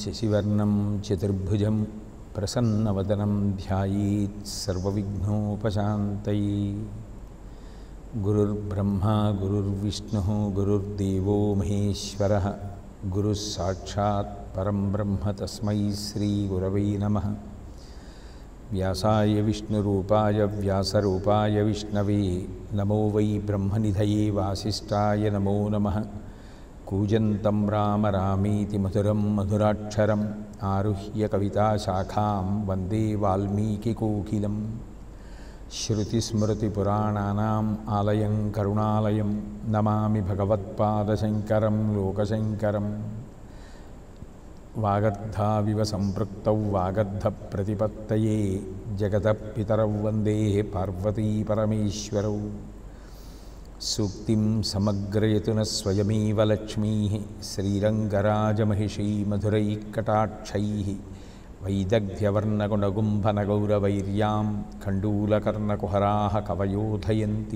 శశివర్ణం చతుర్భుజం ప్రసన్నవదనం ధ్యాయేత్ సర్వవిఘ్నోపశాంతయే గురుర్బ్రహ్మా గురుర్విష్ణుः గురుర్దేవో మహేశ్వరः గురుः సాక్షాత్ పరం బ్రహ్మ తస్మై శ్రీగురవై నమः వ్యాసాయ విష్ణురూపాయ వ్యాసరూపాయ విష్ణవే నమో వై బ్రహ్మనిధయే వాసిష్ఠాయ నమో నమः కూజంతం రామ రామీతి మధురం మధురాక్షరం ఆరుహ్య కవితాశాఖాం వందే వాల్మీకికోకిలం శృతిస్మృతిపురాణానాम् ఆలయం కరుణాలయం నమామి భగవత్పాదశంకరం లోకశంకరం వాగర్ధావివ సంపృక్తౌ వాగర్ధప్రతిపత్తయే జగతపితరౌ వందే పార్వతీపరమేశ్వరౌ సూక్తిం సమగ్రయతు న స్వయమేవ లక్ష్మీ శ్రీరంగరాజమహిషీ మధురైకటాక్షై వైదగ్ధ్యవర్ణగుణగుంభనగౌరవైర్యాం ఖండూలకర్ణకుహరా కవయోధయంతి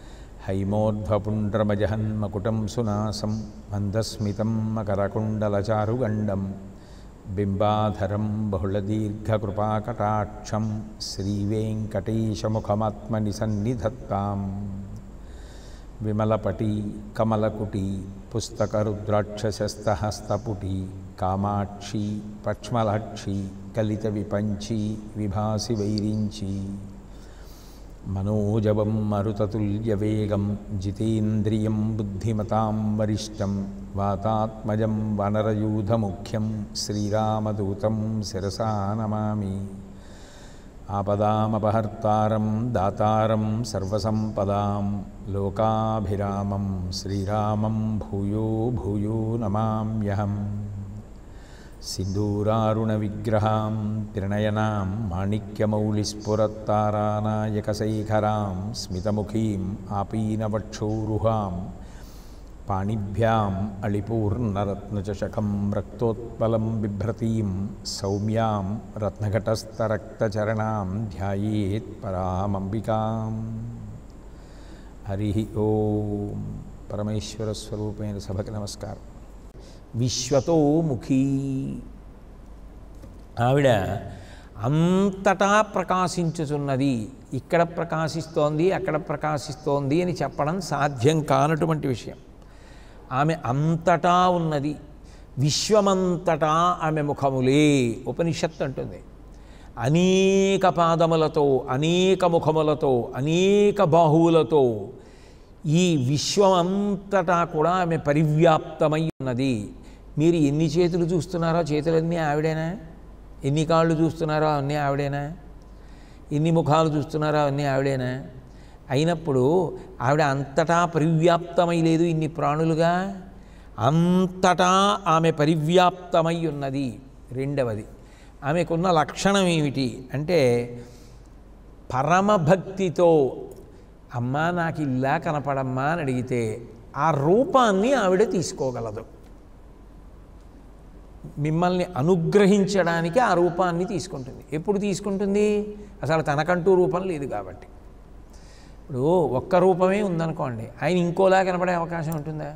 హైమోర్ధ్వపుండ్రమజహన్మకుటం సునాసం మందస్మితం మకరకుండలచారుగండం బింబాధరం బహుళదీర్ఘకృపాకటాక్షం శ్రీవేంకటేశముఖమాత్మని సన్నిధత్తాం విమలపటి కమలకుటి పుస్తకరుద్రాక్షసస్తహస్తపుటి కామాక్షి పక్ష్మలాక్షి కలిత విపంచి విభాసి వైరించి మనోజవం మరుతతుల్యవేగం జితేంద్రియం బుద్ధిమతాం వరిష్టం వాతాత్మజం వనరయూధముఖ్యం శ్రీరామదూతం శిరసా నమామి ఆపదామపహర్తారం దాతారం సర్వసంపదాం లోకాభిరామం శ్రీరామం భూయో భూయో నమామ్యహం सिन्दूरारुणविग्रहां त्रिणयनां माणिक्यमौलिस्फुरत्तारानायकशैखरां स्मितमुखीम् आपीनवक्षोरुहां पाणिभ्याम् अळिपूर्णरत्नचषकं रक्तोत्पलं बिभ्रतीं सौम्यां रत्नघटस्थरक्तचरणां ध्यायेत् परामम्बिकाम् हरिः ॐ परमेश्वरस्वरूपेण सभకి నమస్కారం విశ్వతోముఖీ ఆవిడ అంతటా ప్రకాశించుచున్నది ఇక్కడ ప్రకాశిస్తోంది అక్కడ ప్రకాశిస్తోంది అని చెప్పడం సాధ్యం కానటువంటి విషయం ఆమె అంతటా ఉన్నది విశ్వమంతటా ఆమె ముఖములే ఉపనిషత్తు అంటుంది అనేక పాదములతో అనేక ముఖములతో అనేక బాహువులతో ఈ విశ్వం అంతటా కూడా ఆమె పరివ్యాప్తమై ఉన్నది మీరు ఎన్ని చేతులు చూస్తున్నారో చేతులన్నీ ఆవిడేనా ఎన్ని కాళ్ళు చూస్తున్నారో అన్నీ ఆవిడేనా ఎన్ని ముఖాలు చూస్తున్నారో అన్నీ ఆవిడేనా అయినప్పుడు ఆవిడ అంతటా పరివ్యాప్తమై లేదు ఇన్ని ప్రాణులుగా అంతటా ఆమె పరివ్యాప్తమై ఉన్నది రెండవది ఆమెకున్న లక్షణం ఏమిటి అంటే పరమభక్తితో అమ్మా నాకు ఇలా కనపడమ్మా అని అడిగితే ఆ రూపాన్ని ఆవిడ తీసుకోగలదు మిమ్మల్ని అనుగ్రహించడానికి ఆ రూపాన్ని తీసుకుంటుంది ఎప్పుడు తీసుకుంటుంది అసలు తనకంటూ రూపం లేదు కాబట్టి ఇప్పుడు ఒక్క రూపమే ఉందనుకోండి ఆయన ఇంకోలా కనపడే అవకాశం ఉంటుందా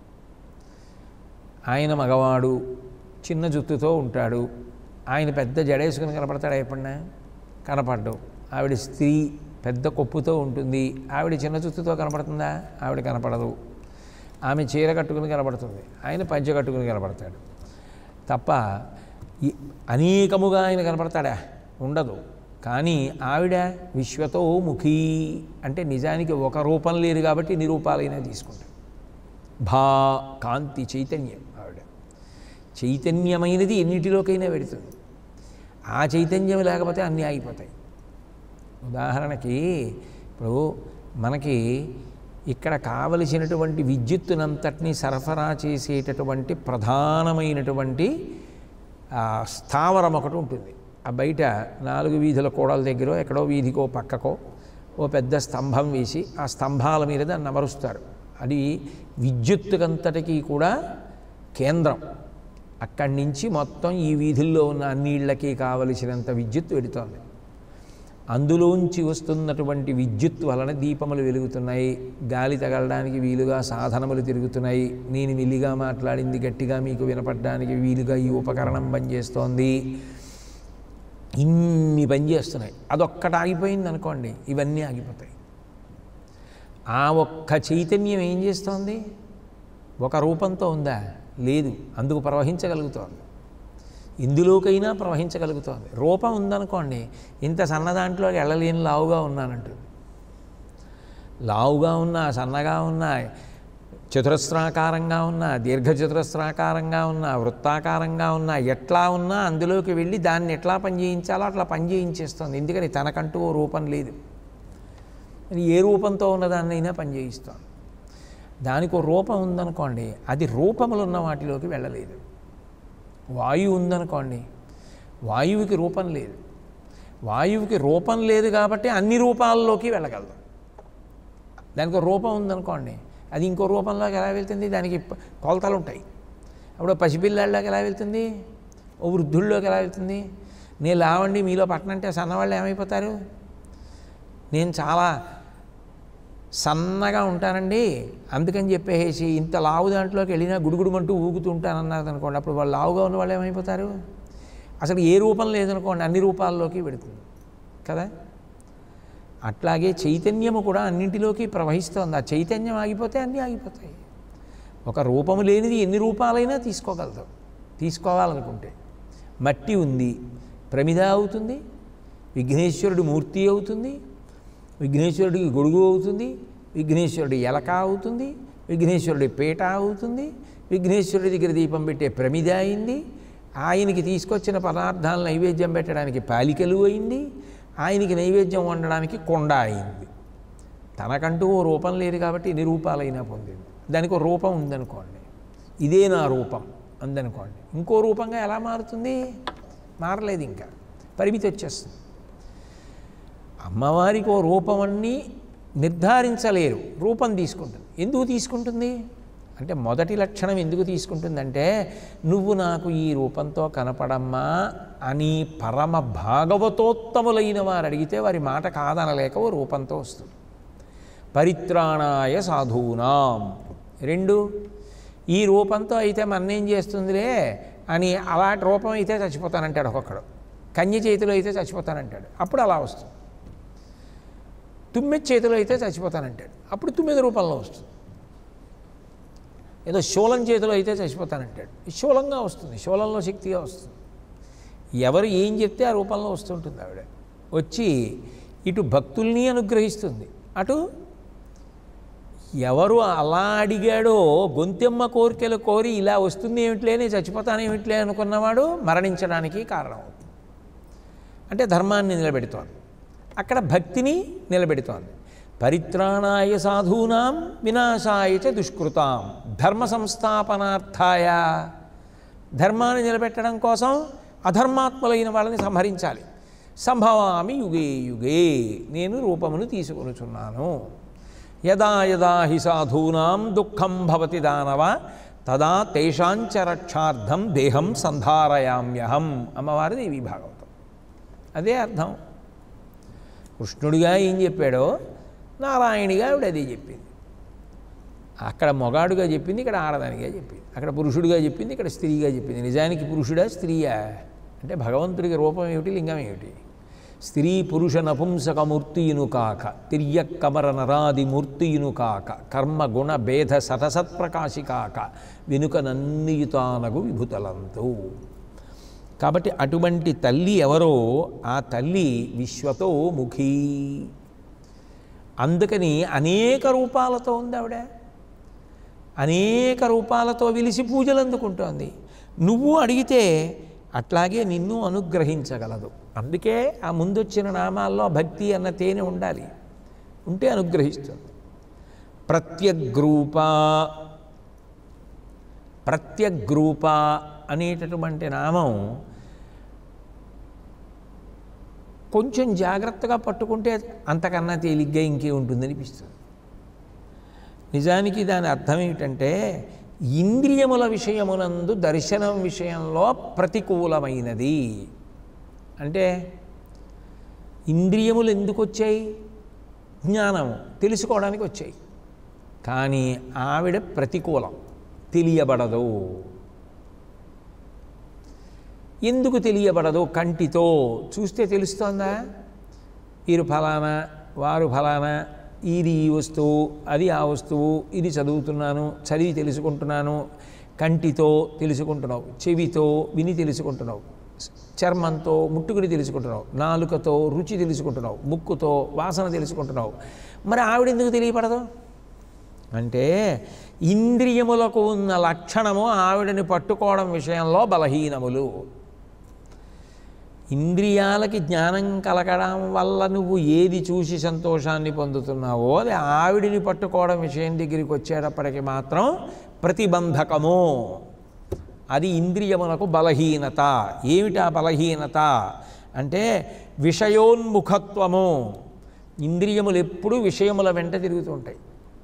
ఆయన మగవాడు చిన్న జుత్తుతో ఉంటాడు ఆయన పెద్ద జడేసుకుని కనపడతాడా ఎప్పుడన్నా కనపడ్డు ఆవిడ స్త్రీ పెద్ద కొప్పుతో ఉంటుంది ఆవిడ చిన్న జుత్తుతో కనపడుతుందా ఆవిడ కనపడదు ఆమె చీర కట్టుకుని కనపడుతుంది ఆయన పంచ కట్టుకుని కనపడతాడు తప్ప ఈ అనేకముగా ఆయన కనపడతాడా ఉండదు కానీ ఆవిడ విశ్వతో ముఖీ అంటే నిజానికి ఒక రూపం లేదు కాబట్టి ఇన్ని రూపాలైనా తీసుకుంటాడు భా కాంతి చైతన్యం ఆవిడ చైతన్యమైనది ఎన్నిటిలోకైనా పెడుతుంది ఆ చైతన్యం లేకపోతే అన్నీ ఆగిపోతాయి ఉదాహరణకి ఇప్పుడు మనకి ఇక్కడ కావలసినటువంటి విద్యుత్తునంతటినీ సరఫరా చేసేటటువంటి ప్రధానమైనటువంటి స్థావరం ఒకటి ఉంటుంది ఆ బయట నాలుగు వీధుల కోడల దగ్గర ఎక్కడో వీధికో పక్కకో ఓ పెద్ద స్తంభం వేసి ఆ స్తంభాల మీద దాన్ని అమరుస్తారు అది విద్యుత్తుకంతటికీ కూడా కేంద్రం అక్కడి నుంచి మొత్తం ఈ వీధుల్లో ఉన్న అన్ని ఇళ్ళకి కావలసినంత విద్యుత్ వెడుతోంది అందులోంచి వస్తున్నటువంటి విద్యుత్ వలన దీపములు వెలుగుతున్నాయి గాలి తగలడానికి వీలుగా సాధనములు తిరుగుతున్నాయి నేను మిల్లిగా మాట్లాడింది గట్టిగా మీకు వినపడడానికి వీలుగా ఈ ఉపకరణం పనిచేస్తోంది ఇన్ని పనిచేస్తున్నాయి అదొక్కటి ఆగిపోయింది అనుకోండి ఇవన్నీ ఆగిపోతాయి ఆ ఒక్క చైతన్యం ఏం చేస్తోంది ఒక రూపంతో ఉందా లేదు అందుకు ప్రవహించగలుగుతోంది ఇందులోకైనా ప్రవహించగలుగుతోంది రూపం ఉందనుకోండి ఇంత సన్న దాంట్లోకి వెళ్ళలేని లావుగా ఉన్నానంటుంది లావుగా ఉన్నా సన్నగా ఉన్నా చతురస్రాకారంగా ఉన్నా దీర్ఘచతురస్రాకారంగా ఉన్నా వృత్తాకారంగా ఉన్నా ఎట్లా ఉన్నా అందులోకి వెళ్ళి దాన్ని ఎట్లా పనిచేయించాలో అట్లా పనిచేయించేస్తుంది ఎందుకని తనకంటూ ఓ రూపం లేదు మరి ఏ రూపంతో ఉన్నదాన్నైనా పనిచేయిస్తాను దానికి ఒక రూపం ఉందనుకోండి అది రూపములు ఉన్న వాటిలోకి వెళ్ళలేదు వాయువు ఉందనుకోండి వాయువుకి రూపం లేదు వాయువుకి రూపం లేదు కాబట్టి అన్ని రూపాల్లోకి వెళ్ళగలదు దానికి ఒక రూపం ఉందనుకోండి అది ఇంకో రూపంలోకి ఎలా వెళ్తుంది దానికి ప- కొలతలు ఉంటాయి అప్పుడు పసిపిల్లాళ్ళకి ఎలా వెళ్తుంది ఓ వృద్ధుల్లోకి ఎలా వెళ్తుంది నేను లావండి మీలో పట్టనంటే సన్నవాళ్ళు ఏమైపోతారు నేను చాలా సన్నగా ఉంటానండి అందుకని చెప్పేసి ఇంత లావు దాంట్లోకి వెళ్ళినా గుడుగుడుమంటూ ఊగుతూ ఉంటానన్నారు అనుకోండి అప్పుడు వాళ్ళు లావుగా ఉన్న వాళ్ళు ఏమైపోతారు అసలు ఏ రూపం లేదనుకోండి అన్ని రూపాల్లోకి పెడుతుంది కదా అట్లాగే చైతన్యము కూడా అన్నింటిలోకి ప్రవహిస్తోంది ఆ చైతన్యం ఆగిపోతే అన్నీ ఆగిపోతాయి ఒక రూపము లేనిది ఎన్ని రూపాలైనా తీసుకోగలదు తీసుకోవాలనుకుంటే మట్టి ఉంది ప్రమిద అవుతుంది విఘ్నేశ్వరుడు మూర్తి అవుతుంది విఘ్నేశ్వరుడికి గొడుగు అవుతుంది విఘ్నేశ్వరుడి ఎలక అవుతుంది విఘ్నేశ్వరుడి పీట అవుతుంది విఘ్నేశ్వరుడి దగ్గర దీపం పెట్టే ప్రమిద అయింది ఆయనకి తీసుకొచ్చిన పదార్థాలను నైవేద్యం పెట్టడానికి పాలికలు అయింది ఆయనకి నైవేద్యం వండడానికి కొండ అయింది తనకంటూ ఓ రూపం లేదు కాబట్టి ఎన్ని రూపాలైనా పొందింది దానికి ఒక రూపం ఉందనుకోండి ఇదే నా రూపం అందనుకోండి ఇంకో రూపంగా ఎలా మారుతుంది మారలేదు ఇంకా పరిమితి వచ్చేస్తుంది అమ్మవారికి ఓ రూపమన్నీ నిర్ధారించలేరు రూపం తీసుకుంటుంది ఎందుకు తీసుకుంటుంది అంటే మొదటి లక్షణం ఎందుకు తీసుకుంటుందంటే నువ్వు నాకు ఈ రూపంతో కనపడమ్మా అని పరమ భాగవతోత్తములైన వారు అడిగితే వారి మాట కాదనలేక ఓ రూపంతో వస్తుంది పరిత్రాణాయ సాధూనాం రెండు ఈ రూపంతో అయితే మన్నేం చేస్తుందిలే అని అలాంటి రూపం అయితే చచ్చిపోతానంటాడు ఒక్కొక్కడు కన్య చేతిలో అయితే చచ్చిపోతానంటాడు అప్పుడు అలా వస్తుంది తుమ్మెద చేతిలో అయితే చచ్చిపోతానంటాడు అప్పుడు తుమ్మెద రూపంలో వస్తుంది ఏదో శూలం చేతిలో అయితే చచ్చిపోతానంటాడు ఈ శూలంగా వస్తుంది శూలంలో శక్తిగా వస్తుంది ఎవరు ఏం చెప్తే ఆ రూపంలో వస్తుంటుంది ఆవిడ వచ్చి ఇటు భక్తుల్ని అనుగ్రహిస్తుంది అటు ఎవరు అలా అడిగాడో గొంతెమ్మ కోరికలు కోరి ఇలా వస్తుంది ఏమిట్లే నేను చచ్చిపోతాను ఏమిట్లే అనుకున్నవాడు మరణించడానికి కారణం అవుతుంది అంటే ధర్మాన్ని నిలబెడుతోంది అక్కడ భక్తిని నిలబెడుతోంది పరిత్రాణాయ సాధూనాం వినాశాయ చ దుష్కృతాం ధర్మ సంస్థాపనార్థాయ ధర్మాన్ని నిలబెట్టడం కోసం అధర్మాత్ములైన వాళ్ళని సంహరించాలి సంభవామి యుగే యుగే నేను రూపమును తీసుకొనుచున్నాను యదా యదా హి సాధూనాం దుఃఖం భవతి దానవ తదా తేషాంచ రక్షార్థం దేహం సంధారయామ్యహం అమ్మవారి దేవి భాగవతం అదే అర్థం కృష్ణుడిగా ఏం చెప్పాడో నారాయణిగా ఆవిడ అదే చెప్పింది అక్కడ మొగాడుగా చెప్పింది ఇక్కడ ఆడదానిగా చెప్పింది అక్కడ పురుషుడిగా చెప్పింది ఇక్కడ స్త్రీగా చెప్పింది నిజానికి పురుషుడా స్త్రీయా అంటే భగవంతుడికి రూపం ఏమిటి లింగం ఏమిటి స్త్రీ పురుష నపుంసకమూర్తియును కాక తిర్య కమర నరాది మూర్తియును కాక కర్మ గుణ భేద సతసత్ప్రకాశి కాక వెనుక నన్నియుతానగు విభుతలంతు కాబట్టి అటువంటి తల్లి ఎవరో ఆ తల్లి విశ్వతో ముఖీ అందుకని అనేక రూపాలతో ఉంది ఆవిడ అనేక రూపాలతో వెలిసి పూజలు అందుకుంటోంది నువ్వు అడిగితే అట్లాగే నిన్ను అనుగ్రహించగలదు అందుకే ఆ ముందొచ్చిన నామాల్లో భక్తి అన్న తేనె ఉండాలి ఉంటే అనుగ్రహిస్తుంది ప్రత్యగ్రూప ప్రత్యగ్రూప అనేటటువంటి నామం కొంచెం జాగ్రత్తగా పట్టుకుంటే అంతకన్నా తేలిగ్గా ఇంకే ఉంటుంది అనిపిస్తుంది నిజానికి దాని అర్థం ఏమిటంటే ఇంద్రియముల విషయమునందు దర్శనం విషయంలో ప్రతికూలమైనది అంటే ఇంద్రియములు ఎందుకు వచ్చాయి జ్ఞానము తెలుసుకోవడానికి వచ్చాయి కానీ ఆవిడ ప్రతికూలం తెలియబడదు ఎందుకు తెలియబడదు కంటితో చూస్తే తెలుస్తోందా వీరు ఫలానా వారు ఫలానా ఇది ఈ వస్తువు అది ఆ వస్తువు ఇది చదువుతున్నాను చదివి తెలుసుకుంటున్నాను కంటితో తెలుసుకుంటున్నావు చెవితో విని తెలుసుకుంటున్నావు చర్మంతో ముట్టుకుని తెలుసుకుంటున్నావు నాలుకతో రుచి తెలుసుకుంటున్నావు ముక్కుతో వాసన తెలుసుకుంటున్నావు మరి ఆవిడ ఎందుకు తెలియపడదు అంటే ఇంద్రియములకు ఉన్న లక్షణము ఆవిడని పట్టుకోవడం విషయంలో బలహీనములు ఇంద్రియాలకి జ్ఞానం కలగడం వల్ల నువ్వు ఏది చూసి సంతోషాన్ని పొందుతున్నావో అది ఆవిడిని పట్టుకోవడం విషయం దగ్గరికి వచ్చేటప్పటికి మాత్రం ప్రతిబంధకము అది ఇంద్రియమునకు బలహీనత ఏమిటా బలహీనత అంటే విషయోన్ముఖత్వము ఇంద్రియములు ఎప్పుడూ విషయముల వెంట తిరుగుతుంటాయి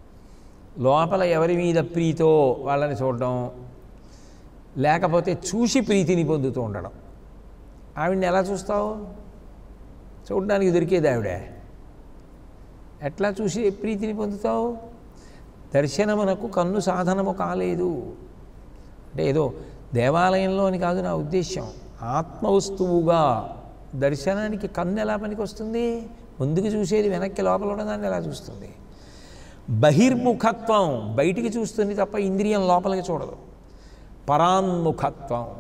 లోపల ఎవరి మీద ప్రీతో వాళ్ళని చూడడం లేకపోతే చూసి ప్రీతిని పొందుతూ ఉండడం ఆవిడని ఎలా చూస్తావు చూడడానికి దొరికేది ఆవిడ ఎట్లా చూసి ప్రీతిని పొందుతావు దర్శనమునకు కన్ను సాధనము కాలేదు అంటే ఏదో దేవాలయంలో అని కాదు నా ఉద్దేశ్యం ఆత్మవస్తువుగా దర్శనానికి కన్ను ఎలా పనికి వస్తుంది ముందుకు చూసేది వెనక్కి లోపల ఉన్నదాన్ని ఎలా చూస్తుంది బహిర్ముఖత్వం బయటికి చూస్తుంది తప్ప ఇంద్రియం లోపలికి చూడదు పరాన్ముఖత్వం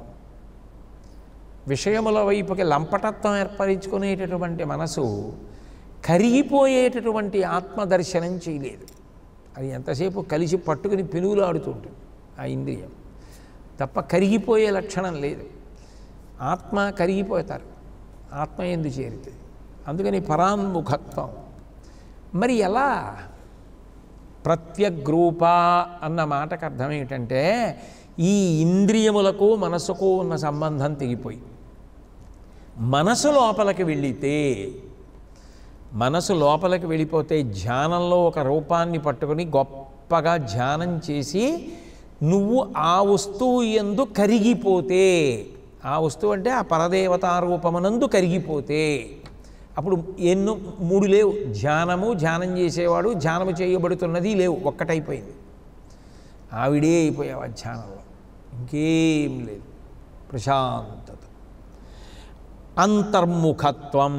విషయముల వైపుకి లంపటత్వం ఏర్పరించుకునేటటువంటి మనసు కరిగిపోయేటటువంటి ఆత్మదర్శనం చేయలేదు అది ఎంతసేపు కలిసి పట్టుకుని పెనుగులాడుతూ ఉంటుంది ఆ ఇంద్రియం తప్ప కరిగిపోయే లక్షణం లేదు ఆత్మ కరిగిపోతారు ఆత్మ ఎందు చేరితే అందుకని పరాన్ముఖత్వం మరి ఎలా ప్రత్యగ్రూప అన్న మాటకు అర్థం ఏమిటంటే ఈ ఇంద్రియములకు మనసుకు ఉన్న సంబంధం తెగిపోయి మనసు లోపలికి వెళ్ళితే మనసు లోపలికి వెళ్ళిపోతే ధ్యానంలో ఒక రూపాన్ని పట్టుకొని గొప్పగా ధ్యానం చేసి నువ్వు ఆ వస్తువు ఎందు కరిగిపోతే ఆ వస్తువు అంటే ఆ పరదేవతా రూపమునందు కరిగిపోతే అప్పుడు ఎన్నో మూడు లేవు ధ్యానము ధ్యానం చేసేవాడు ధ్యానము చేయబడుతున్నది లేవు ఒక్కటైపోయింది ఆవిడే అయిపోయావు ఆ ధ్యానంలో ఇంకేం లేదు ప్రశాంతత అంతర్ముఖత్వం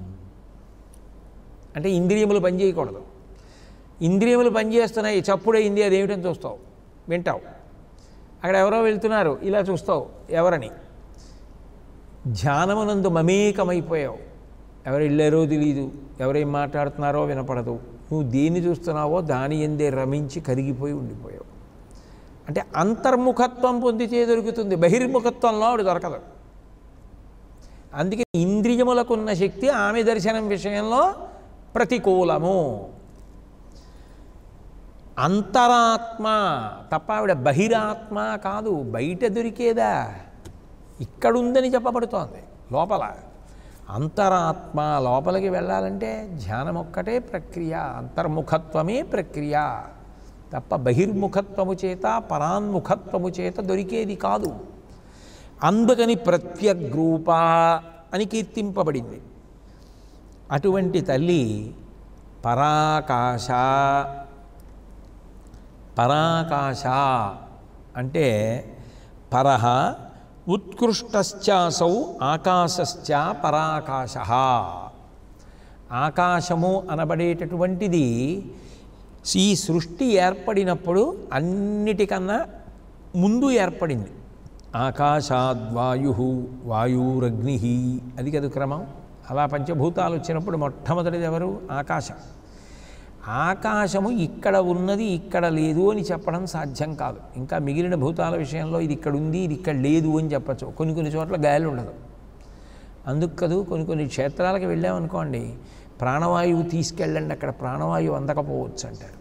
అంటే ఇంద్రియములు పనిచేయకూడదు ఇంద్రియములు పనిచేస్తున్నాయి చప్పుడైంది అదేమిటని చూస్తావు వింటావు అక్కడ ఎవరో వెళ్తున్నారు ఇలా చూస్తావు ఎవరని ధ్యానమునందు మమేకమైపోయావు ఎవరు వెళ్ళారో తెలియదు ఎవరేం మాట్లాడుతున్నారో వినపడదు నువ్వు దేన్ని చూస్తున్నావో దాని ఎందే రమించి కరిగిపోయి ఉండిపోయావు అంటే అంతర్ముఖత్వం పొందితే దొరుకుతుంది బహిర్ముఖత్వంలో ఆవిడ దొరకదు అందుకే ఇంద్రియములకున్న శక్తి ఆమె దర్శనం విషయంలో ప్రతికూలము అంతరాత్మ తప్ప ఆవిడ బహిరాత్మ కాదు బయట దొరికేదా ఇక్కడుందని చెప్పబడుతోంది లోపల అంతరాత్మ లోపలికి వెళ్ళాలంటే ధ్యానం ఒక్కటే ప్రక్రియ అంతర్ముఖత్వమే ప్రక్రియ తప్ప బహిర్ముఖత్వము చేత పరాన్ముఖత్వము చేత దొరికేది కాదు అందుకని ప్రత్యగ్రూప అని కీర్తింపబడింది అటువంటి తల్లి పరాకాశ పరాకాశ అంటే పరహ ఉత్కృష్టశ్చాసౌ ఆకాశశ్చ పరాకాశ ఆకాశము అనబడేటటువంటిది ఈ సృష్టి ఏర్పడినప్పుడు అన్నిటికన్నా ముందు ఏర్పడింది ఆకాశాద్వాయు వాయురగ్ని అది కదా క్రమం అలా పంచభూతాలు వచ్చినప్పుడు మొట్టమొదటిది ఎవరు ఆకాశం ఆకాశము ఇక్కడ ఉన్నది ఇక్కడ లేదు అని చెప్పడం సాధ్యం కాదు ఇంకా మిగిలిన భూతాల విషయంలో ఇది ఇక్కడ ఉంది ఇది ఇక్కడ లేదు అని చెప్పచ్చు కొన్ని కొన్ని చోట్ల గాలి ఉండదు అందుకు కదూ కొన్ని కొన్ని క్షేత్రాలకు వెళ్ళామనుకోండి ప్రాణవాయువు తీసుకెళ్ళండి అక్కడ ప్రాణవాయువు అందకపోవచ్చు అంటారు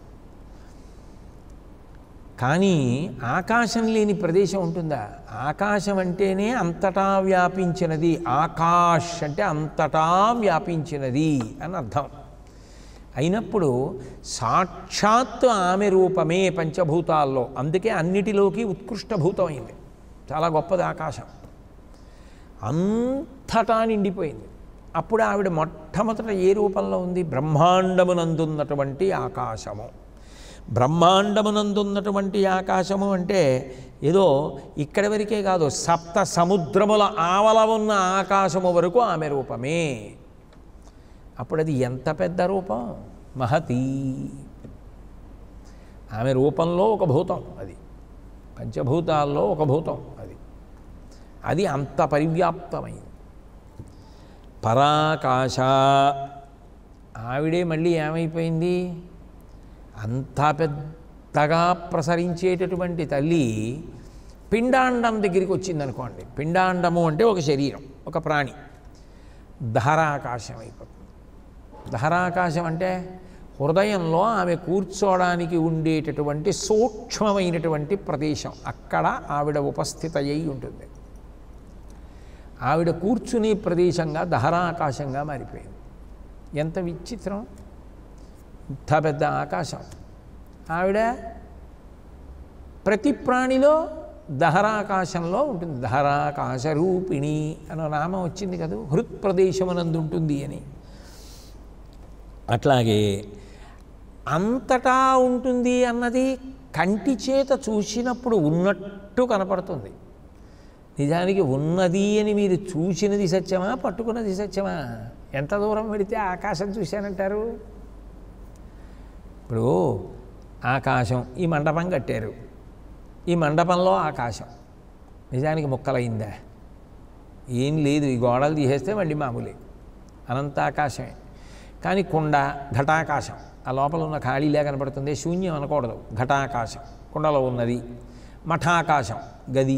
కానీ ఆకాశం లేని ప్రదేశం ఉంటుందా ఆకాశం అంటేనే అంతటా వ్యాపించినది ఆకాష్ అంటే అంతటా వ్యాపించినది అని అర్థం అయినప్పుడు సాక్షాత్ ఆమె రూపమే పంచభూతాల్లో అందుకే అన్నిటిలోకి ఉత్కృష్ట భూతం చాలా గొప్పది ఆకాశం అంతటా నిండిపోయింది అప్పుడు ఆవిడ మొట్టమొదట ఏ రూపంలో ఉంది బ్రహ్మాండమునందున్నటువంటి ఆకాశము బ్రహ్మాండమునందున్నటువంటి ఆకాశము అంటే ఏదో ఇక్కడి వరకే కాదు సప్త సముద్రముల ఆవల ఉన్న ఆకాశము వరకు ఆమె రూపమే అప్పుడు అది ఎంత పెద్ద రూపం మహతీ ఆమె రూపంలో ఒక భూతం అది పంచభూతాల్లో ఒక భూతం అది అది అంత పరివ్యాప్తమైంది పరాకాశ ఆవిడే మళ్ళీ ఏమైపోయింది అంత పెద్దగా ప్రసరించేటటువంటి తల్లి పిండాండం దగ్గరికి వచ్చింది అనుకోండి పిండాండము అంటే ఒక శరీరం ఒక ప్రాణి దహరాకాశం అయిపోతుంది దహరాకాశం అంటే హృదయంలో ఆమె కూర్చోవడానికి ఉండేటటువంటి సూక్ష్మమైనటువంటి ప్రదేశం అక్కడ ఆవిడ ఉపస్థిత అయి ఉంటుంది ఆవిడ కూర్చునే ప్రదేశంగా దహరాకాశంగా మారిపోయింది ఎంత విచిత్రం ఇంత పెద్ద ఆకాశం ఆవిడ ప్రతి ప్రాణిలో దహరాకాశంలో ఉంటుంది దహరాకాశ రూపిణి అనే నామం వచ్చింది కదా హృత్ప్రదేశమునందు ఉంటుంది అని అట్లాగే అంతటా ఉంటుంది అన్నది కంటి చేత చూసినప్పుడు ఉన్నట్టు కనపడుతుంది నిజానికి ఉన్నది అని మీరు చూసినది సత్యమా పట్టుకున్నది సత్యమా ఎంత దూరం పెడితే ఆకాశం చూశానంటారు ఇప్పుడు ఆకాశం ఈ మండపం కట్టారు ఈ మండపంలో ఆకాశం నిజానికి ముక్కలైందా ఏం లేదు ఈ గోడలు తీసేస్తే మళ్ళీ మామూలే అనంత ఆకాశమే కానీ కుండ ఘటాకాశం ఆ లోపల ఉన్న ఖాళీలే కనపడుతుంది శూన్యం అనకూడదు ఘటాకాశం కుండలో ఉన్నది మఠాకాశం గది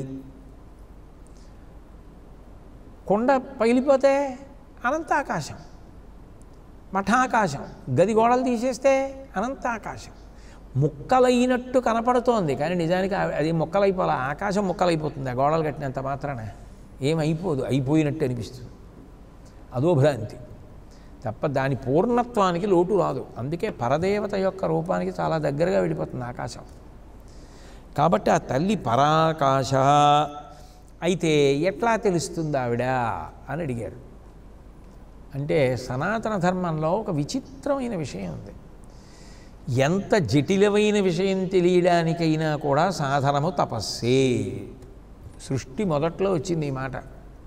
కుండ పగిలిపోతే అనంతాకాశం మఠాకాశం గది గోడలు తీసేస్తే అనంతాకాశం ముక్కలైనట్టు కనపడుతోంది కానీ నిజానికి ఆ- అది ముక్కలైపోలే ఆకాశం ముక్కలైపోతుంది ఆ గోడలు కట్టినంత మాత్రాన ఏమైపోదు అయిపోయినట్టు అనిపిస్తుంది అదో భ్రాంతి తప్ప దాని పూర్ణత్వానికి లోటు రాదు అందుకే పరదేవత యొక్క రూపానికి చాలా దగ్గరగా వెళ్ళిపోతుంది ఆకాశం కాబట్టి ఆ తల్లి పరాకాశ అయితే ఎట్లా తెలుస్తుంది ఆవిడ అని అడిగారు అంటే సనాతన ధర్మంలో ఒక విచిత్రమైన విషయం ఉంది ఎంత జటిలమైన విషయం తెలియడానికైనా కూడా సాధనము తపస్సే సృష్టి మొదట్లో వచ్చింది ఈ మాట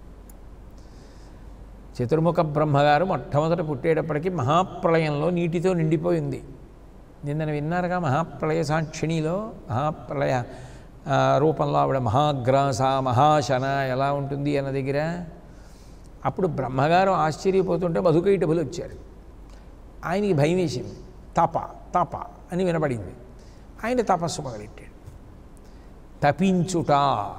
చతుర్ముఖ బ్రహ్మగారు మొట్టమొదట పుట్టేటప్పటికి మహాప్రళయంలో నీటితో నిండిపోయింది నిన్న విన్నారుగా మహాప్రళయ సాక్షిణిలో మహాప్రళయ ఆ, రూపంలో ఆవిడ మహాగ్రాస మహాశన ఎలా ఉంటుంది అన్న దగ్గర అప్పుడు బ్రహ్మగారు ఆశ్చర్యపోతుంటే మధుకైటభులు వచ్చారు ఆయనకి భయం వేసింది తప తప అని వినపడింది ఆయన తపస్సు మొదలెట్టాడు తపించుట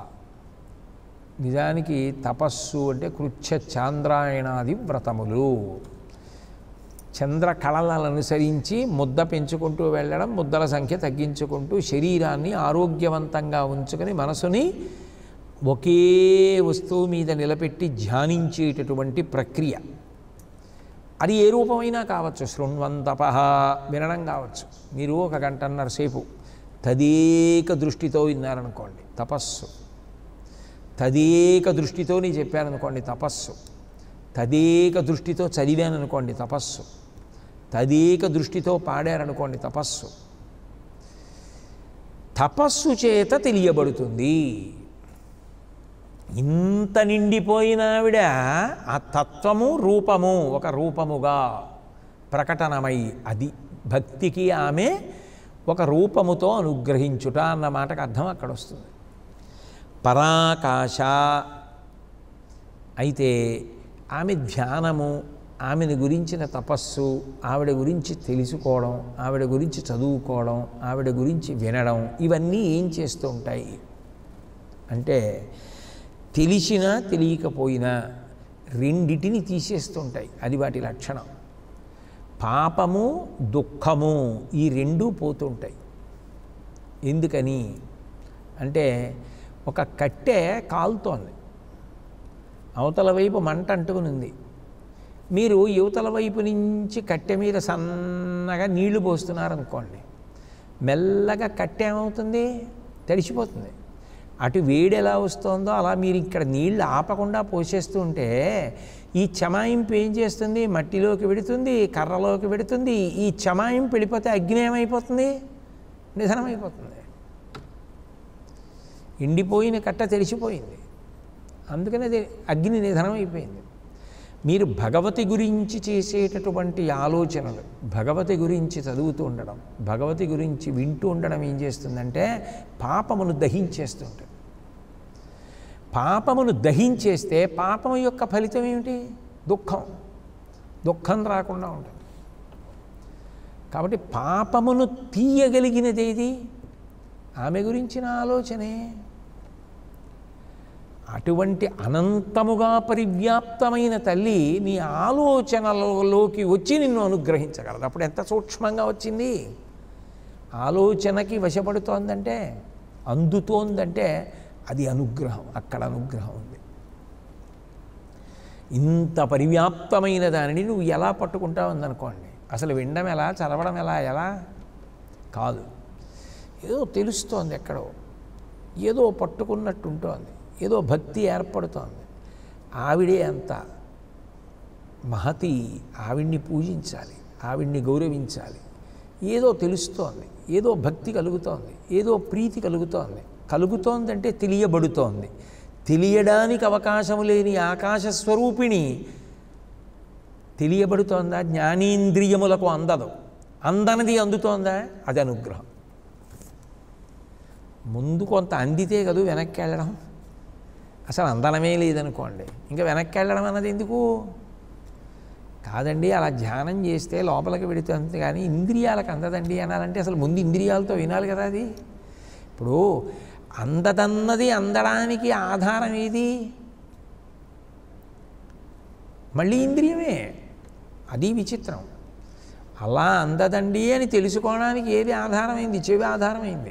నిజానికి తపస్సు అంటే కృచ్ఛ చాంద్రాయణాది వ్రతములు చంద్ర కళలను అనుసరించి ముద్ద పెంచుకుంటూ వెళ్ళడం ముద్దల సంఖ్య తగ్గించుకుంటూ శరీరాన్ని ఆరోగ్యవంతంగా ఉంచుకొని మనసుని ఒకే వస్తువు మీద నిలబెట్టి ధ్యానించేటటువంటి ప్రక్రియ అది ఏ రూపమైనా కావచ్చు శృణ్వంతప వినడం కావచ్చు మీరు ఒక గంటన్నర సేపు తదేక దృష్టితో విన్నారనుకోండి తపస్సు తదేక దృష్టితో నీ చెప్పాననుకోండి తపస్సు తదేక దృష్టితో చదివాననుకోండి తపస్సు తదేక దృష్టితో పాడారనుకోండి తపస్సు తపస్సు చేత తెలియబడుతుంది ఇంత నిండిపోయిన ఆవిడ ఆ తత్వము రూపము ఒక రూపముగా ప్రకటనమై అది భక్తికి ఆమె ఒక రూపముతో అనుగ్రహించుట అన్న మాటకు అర్థం అక్కడ వస్తుంది పరాకాశ అయితే ఆమె ధ్యానము ఆమెను గురించిన తపస్సు ఆవిడ గురించి తెలుసుకోవడం ఆవిడ గురించి చదువుకోవడం ఆవిడ గురించి వినడం ఇవన్నీ ఏం చేస్తూ ఉంటాయి అంటే తెలిసినా తెలియకపోయినా రెండిటిని తీసేస్తుంటాయి అది వాటి లక్షణం పాపము దుఃఖము ఈ రెండూ పోతుంటాయి ఎందుకని అంటే ఒక కట్టె కాలుతోంది అవతల వైపు మంట అంటుకుని ఉంది మీరు యువతల వైపు నుంచి కట్టె మీద సన్నగా నీళ్లు పోస్తున్నారనుకోండి మెల్లగా కట్టె ఏమవుతుంది తడిసిపోతుంది అటు వేడి ఎలా వస్తుందో అలా మీరు ఇక్కడ నీళ్ళు ఆపకుండా పోసేస్తూ ఉంటే ఈ చమాయింపు ఏం చేస్తుంది మట్టిలోకి వెడుతుంది కర్రలోకి వెడుతుంది ఈ చమాయింపు వెళ్ళిపోతే అగ్ని ఏమైపోతుంది నిధనమైపోతుంది ఎండిపోయిన కట్ట తెరిచిపోయింది అందుకని అది అగ్ని నిధనం అయిపోయింది మీరు భగవతి గురించి చేసేటటువంటి ఆలోచనలు భగవతి గురించి చదువుతూ ఉండడం భగవతి గురించి వింటూ ఉండడం ఏం చేస్తుందంటే పాపమును దహించేస్తుంటుంది పాపమును దహించేస్తే పాపము యొక్క ఫలితం ఏమిటి దుఃఖం దుఃఖం రాకుండా ఉంటుంది కాబట్టి పాపమును తీయగలిగినది ఏది ఆమె గురించిన ఆలోచనే అటువంటి అనంతముగా పరివ్యాప్తమైన తల్లి నీ ఆలోచనలలోకి వచ్చి నిన్ను అనుగ్రహించగలదు అప్పుడు ఎంత సూక్ష్మంగా వచ్చింది ఆలోచనకి వశపడుతోందంటే అందుతోందంటే అది అనుగ్రహం అక్కడ అనుగ్రహం ఉంది ఇంత పరివ్యాప్తమైన దానిని నువ్వు ఎలా పట్టుకుంటావు ఉందనుకోండి అసలు వినడం ఎలా చదవడం ఎలా ఎలా కాదు ఏదో తెలుస్తోంది ఎక్కడో ఏదో పట్టుకున్నట్టుంటోంది ఏదో భక్తి ఏర్పడుతోంది ఆవిడే అంత మహతి ఆవిడ్ని పూజించాలి ఆవిడ్ని గౌరవించాలి ఏదో తెలుస్తోంది ఏదో భక్తి కలుగుతోంది ఏదో ప్రీతి కలుగుతోంది కలుగుతోందంటే తెలియబడుతోంది తెలియడానికి అవకాశం లేని ఆకాశ స్వరూపిణి తెలియబడుతోందా జ్ఞానేంద్రియములకు అందదు అందనది అందుతోందా అది అనుగ్రహం ముందు కొంత అందితే కదూ వెనక్కి వెళ్ళడం అసలు అందనమే లేదనుకోండి ఇంకా వెనక్కి వెళ్ళడం అన్నది ఎందుకు కాదండి అలా ధ్యానం చేస్తే లోపలికి వెళుతుంది కానీ ఇంద్రియాలకు అందదండి అనాలంటే అసలు ముందు ఇంద్రియాలతో వినాలి కదా అది ఇప్పుడు అందదన్నది అందడానికి ఆధారం ఏది మళ్ళీ ఇంద్రియమే అది విచిత్రం అలా అందదండి అని తెలుసుకోవడానికి ఏది ఆధారమైంది చెవి ఆధారమైంది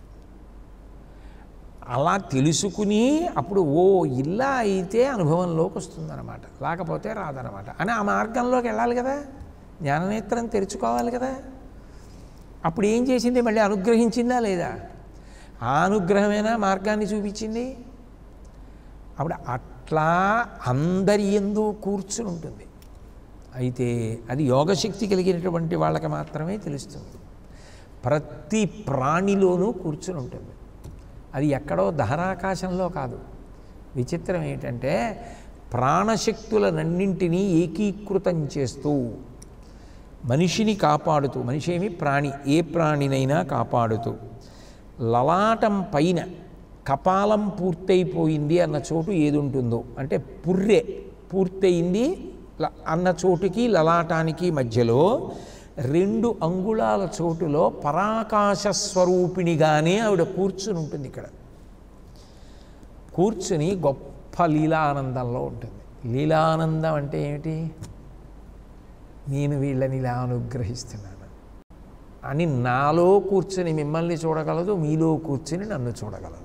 అలా తెలుసుకుని అప్పుడు ఓ ఇలా అయితే అనుభవంలోకి వస్తుందన్నమాట లేకపోతే రాదనమాట అని ఆ మార్గంలోకి వెళ్ళాలి కదా జ్ఞాననేత్రం తెరుచుకోవాలి కదా అప్పుడు ఏం చేసింది మళ్ళీ అనుగ్రహించిందా లేదా ఆ అనుగ్రహమేనా మార్గాన్ని చూపించింది అప్పుడు అట్లా అందరి ఎందు కూర్చుని ఉంటుంది అయితే అది యోగశక్తి కలిగినటువంటి వాళ్ళకి మాత్రమే తెలుస్తుంది ప్రతి ప్రాణిలోనూ కూర్చుని ఉంటుంది అది ఎక్కడో దహరాకాశంలో కాదు విచిత్రం ఏంటంటే ప్రాణశక్తులనన్నింటినీ ఏకీకృతం చేస్తూ మనిషిని కాపాడుతూ మనిషి ఏమి ప్రాణి ఏ ప్రాణినైనా కాపాడుతూ లలాటం పైన కపాలం పూర్తయిపోయింది అన్న చోటు ఏది ఉంటుందో అంటే పుర్రె పూర్తయింది ల- అన్న చోటుకి లలాటానికి మధ్యలో రెండు అంగుళాల చోటులో పరాకాశ స్వరూపిణిగానే ఆవిడ కూర్చుని ఉంటుంది ఇక్కడ కూర్చుని గొప్ప లీలానందంలో ఉంటుంది లీలానందం అంటే ఏమిటి నేను వీళ్ళని ఇలా అనుగ్రహిస్తున్నాను అని నాలో కూర్చుని మిమ్మల్ని చూడగలదు మీలో కూర్చుని నన్ను చూడగలదు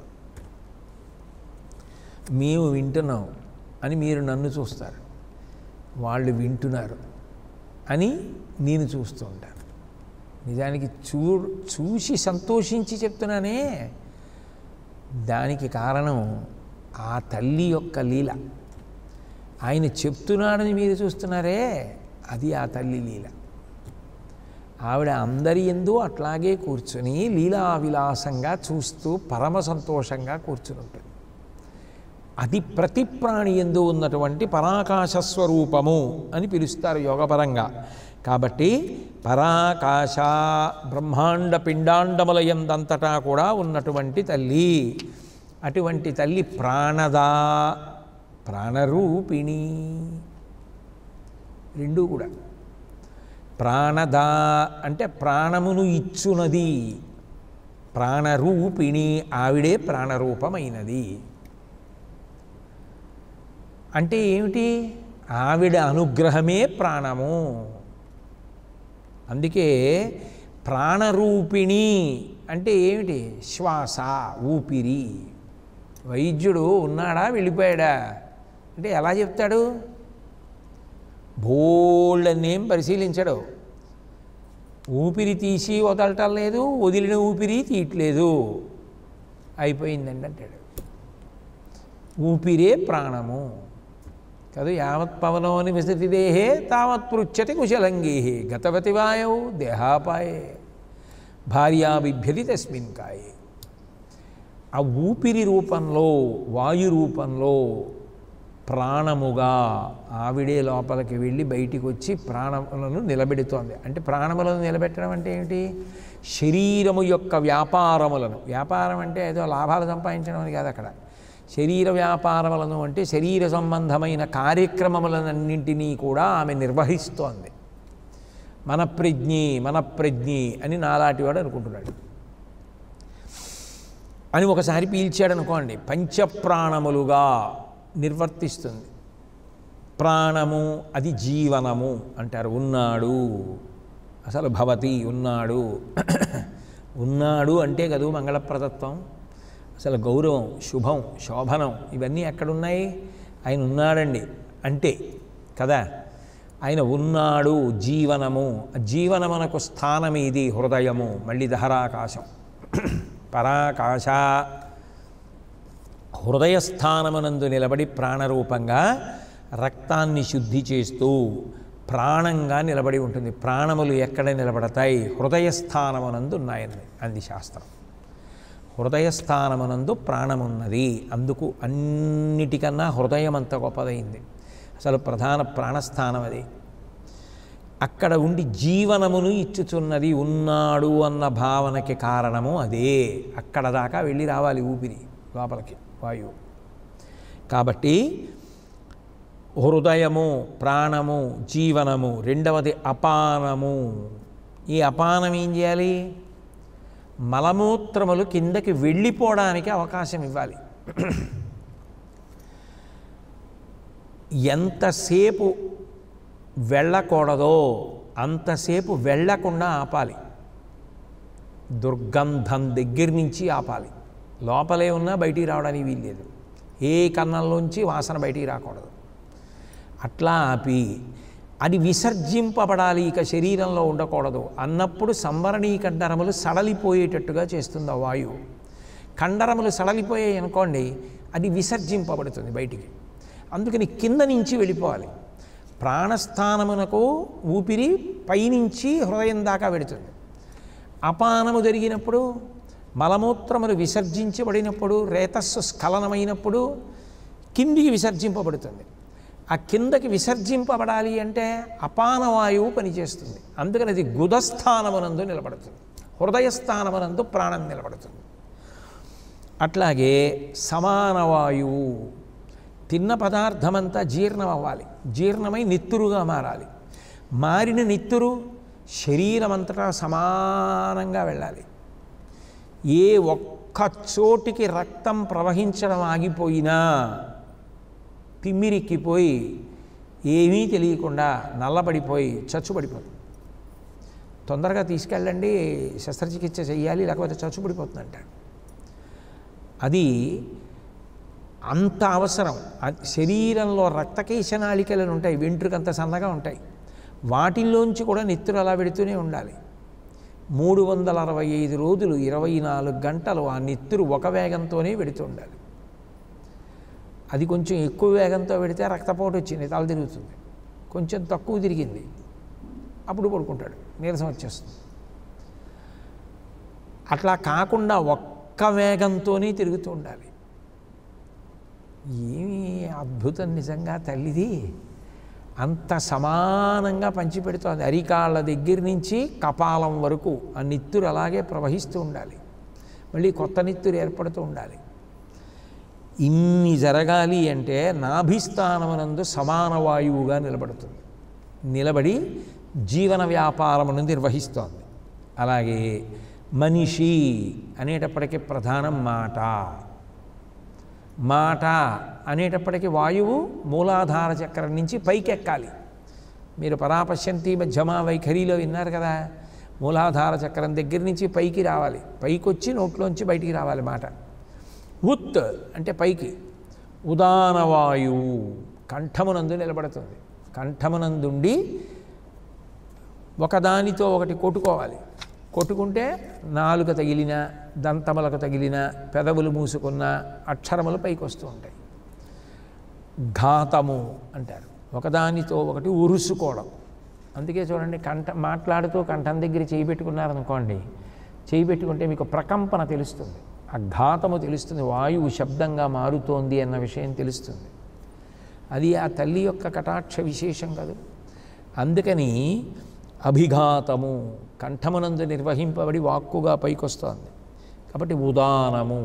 మేము వింటున్నాం అని మీరు నన్ను చూస్తారు వాళ్ళు వింటున్నారు అని నేను చూస్తూ ఉంటాను నిజానికి చూ చూసి సంతోషించి చెప్తున్నానే దానికి కారణం ఆ తల్లి యొక్క లీల ఆయన చెప్తున్నాడని మీరు చూస్తున్నారే అది ఆ తల్లి లీల ఆవిడ అందరి ఎందు అట్లాగే కూర్చుని లీలా విలాసంగా చూస్తూ పరమ సంతోషంగా కూర్చుని ఉంటుంది అది ప్రతి ప్రాణి ఎందు ఉన్నటువంటి పరాకాశ స్వరూపము అని పిలుస్తారు యోగపరంగా కాబట్టి పరాకాశ బ్రహ్మాండ పిండాండముల ఎందంతటా కూడా ఉన్నటువంటి తల్లి అటువంటి తల్లి ప్రాణదా ప్రాణరూపిణి రెండూ కూడా ప్రాణదా అంటే ప్రాణమును ఇచ్చునది ప్రాణరూపిణి ఆవిడే ప్రాణరూపమైనది అంటే ఏమిటి ఆవిడ అనుగ్రహమే ప్రాణము అందుకే ప్రాణరూపిణి అంటే ఏమిటి శ్వాస ఊపిరి వైద్యుడు ఉన్నాడా వెళ్ళిపోయాడా అంటే ఎలా చెప్తాడు బోళ్ళన్నేం పరిశీలించడు ఊపిరి తీసి వదలటం లేదు వదిలిన ఊపిరి తీయట్లేదు అయిపోయిందండి అంటాడు ఊపిరే ప్రాణము కాదు యావత్ పవనో నివసతి దేహే తావత్ పృచ్చతి కుశలంగేహే గతవతి వాయౌ దేహాపాయే భార్యా బిభ్యతి తస్మిన్ కాయే ఆ ఊపిరి రూపంలో వాయు రూపంలో ప్రాణముగా ఆవిడే లోపలికి వెళ్ళి బయటికి వచ్చి ప్రాణములను నిలబెడుతోంది అంటే ప్రాణములను నిలబెట్టడం అంటే ఏమిటి శరీరము యొక్క వ్యాపారములను వ్యాపారం అంటే ఏదో లాభాలు సంపాదించడం అని కాదు అక్కడ శరీర వ్యాపారములను అంటే శరీర సంబంధమైన కార్యక్రమములన్నింటినీ కూడా ఆమె నిర్వహిస్తోంది మన ప్రజ్ఞి మన ప్రజ్ఞి అని నాలాంటివాడు అనుకుంటున్నాడు అని ఒకసారి పీల్చాడు అనుకోండి పంచప్రాణములుగా నిర్వర్తిస్తుంది ప్రాణము అది జీవనము అంటారు ఉన్నాడు అసలు భవతి ఉన్నాడు ఉన్నాడు అంటే కదూ మంగళప్రదత్వం అసలు గౌరవం శుభం శోభనం ఇవన్నీ ఎక్కడున్నాయి ఆయన ఉన్నాడండి అంటే కదా ఆయన ఉన్నాడు జీవనము జీవనమునకు స్థానం ఇది హృదయము మళ్ళీ దహరాకాశం పరాకాశ హృదయస్థానమునందు నిలబడి ప్రాణరూపంగా రక్తాన్ని శుద్ధి చేస్తూ ప్రాణంగా నిలబడి ఉంటుంది ప్రాణములు ఎక్కడ నిలబడతాయి హృదయస్థానమునందు ఉన్నాయండి అంది శాస్త్రం హృదయస్థానమునందు ప్రాణమున్నది అందుకు అన్నిటికన్నా హృదయం అంత గొప్పదైంది అసలు ప్రధాన ప్రాణస్థానం అది అక్కడ ఉండి జీవనమును ఇచ్చుచున్నది ఉన్నాడు అన్న భావనకి కారణము అదే అక్కడ దాకా వెళ్ళి రావాలి ఊపిరి లోపలికి వాయువు కాబట్టి హృదయము ప్రాణము జీవనము రెండవది అపానము ఈ అపానం ఏం చేయాలి మలమూత్రములు కిందకి వెళ్ళిపోవడానికి అవకాశం ఇవ్వాలి ఎంతసేపు వెళ్ళకూడదో అంతసేపు వెళ్ళకుండా ఆపాలి దుర్గంధం దగ్గర నుంచి ఆపాలి లోపలే ఉన్నా బయటికి రావడానికి వీల్లేదు ఏ కన్నంలోంచి వాసన బయటికి రాకూడదు అట్లా ఆపి అది విసర్జింపబడాలి ఇక శరీరంలో ఉండకూడదు అన్నప్పుడు సంవరణీ కండరములు సడలిపోయేటట్టుగా చేస్తుంది ఆ వాయువు కండరములు సడలిపోయాయి అనుకోండి అది విసర్జింపబడుతుంది బయటికి అందుకని కింద నుంచి వెళ్ళిపోవాలి ప్రాణస్థానమునకు ఊపిరి పైనుంచి హృదయం దాకా వెడుతుంది అపానము జరిగినప్పుడు మలమూత్రములు విసర్జించబడినప్పుడు రేతస్సు స్ఖలనమైనప్పుడు కిందికి విసర్జింపబడుతుంది ఆ కిందకి విసర్జింపబడాలి అంటే అపాన వాయువు పనిచేస్తుంది అందుకని అది గుదస్థానమునందు నిలబడుతుంది హృదయస్థానమునందు ప్రాణం నిలబడుతుంది అట్లాగే సమాన వాయువు తిన్న పదార్థమంతా జీర్ణం అవ్వాలి జీర్ణమై నిత్తురుగా మారాలి మారిన నిత్తురు శరీరమంతటా సమానంగా వెళ్ళాలి ఏ ఒక్క చోటికి రక్తం ప్రవహించడం ఆగిపోయినా తిమ్మిరిక్కిపోయి ఏమీ తెలియకుండా నల్లబడిపోయి చచ్చుబడిపోతుంది తొందరగా తీసుకెళ్ళండి శస్త్రచికిత్స చేయాలి లేకపోతే చచ్చుబడిపోతుంది అంటాడు అది అంత అవసరం అది శరీరంలో రక్తకేశనాళికలు ఉంటాయి వెంట్రుకంత సన్నగా ఉంటాయి వాటిల్లోంచి కూడా నెత్తురు అలా పెడుతూనే ఉండాలి మూడు వందల అరవై ఐదు రోజులు ఇరవై నాలుగు గంటలు ఆ నెత్తురు ఒక వేగంతోనే పెడుతూ ఉండాలి అది కొంచెం ఎక్కువ వేగంతో పెడితే రక్తపోటు వచ్చింది తల తిరుగుతుంది కొంచెం తక్కువ తిరిగింది అప్పుడు పడుకుంటాడు నీరసం వచ్చేస్తుంది అట్లా కాకుండా ఒక్క వేగంతోనే తిరుగుతూ ఉండాలి ఏమి అద్భుతం నిజంగా తల్లిది అంత సమానంగా పంచిపెడుతోంది అరికాళ్ళ దగ్గర నుంచి కపాలం వరకు ఆ నిత్తురు అలాగే ప్రవహిస్తూ ఉండాలి మళ్ళీ కొత్త నిత్తురు ఏర్పడుతూ ఉండాలి ఇన్ని జరగాలి అంటే నాభిస్థానమునందు సమాన వాయువుగా నిలబడుతుంది నిలబడి జీవన వ్యాపారమును నిర్వహిస్తోంది అలాగే మనిషి అనేటప్పటికీ ప్రధానం మాట మాట అనేటప్పటికీ వాయువు మూలాధార చక్రం నుంచి పైకెక్కాలి మీరు పరాపశ్యంతి మధ్యమా వైఖరిలో విన్నారు కదా మూలాధార చక్రం దగ్గర నుంచి పైకి రావాలి పైకి వచ్చి నోట్లోంచి బయటికి రావాలి మాట ఉత్ అంటే పైకి ఉదాన వాయువు కంఠమునందు నిలబడుతుంది కంఠమునందుండి ఒకదానితో ఒకటి కొట్టుకోవాలి కొట్టుకుంటే నాలుక తగిలిన దంతములకు తగిలిన పెదవులు మూసుకున్న అక్షరములు పైకి వస్తూ ఉంటాయి ఘాతము అంటారు ఒకదానితో ఒకటి ఉరుసుకోవడం అందుకే చూడండి కంఠ మాట్లాడుతూ కంఠం దగ్గర చేయి పెట్టుకున్నారనుకోండి చేయి పెట్టుకుంటే మీకు ప్రకంపన తెలుస్తుంది ఆ ఘాతము తెలుస్తుంది వాయువు శబ్దంగా మారుతోంది అన్న విషయం తెలుస్తుంది అది ఆ తల్లి యొక్క కటాక్ష విశేషం కాదు అందుకని అభిఘాతము కంఠమునందు నిర్వహింపబడి వాక్కుగా పైకొస్తోంది కాబట్టి ఉదానము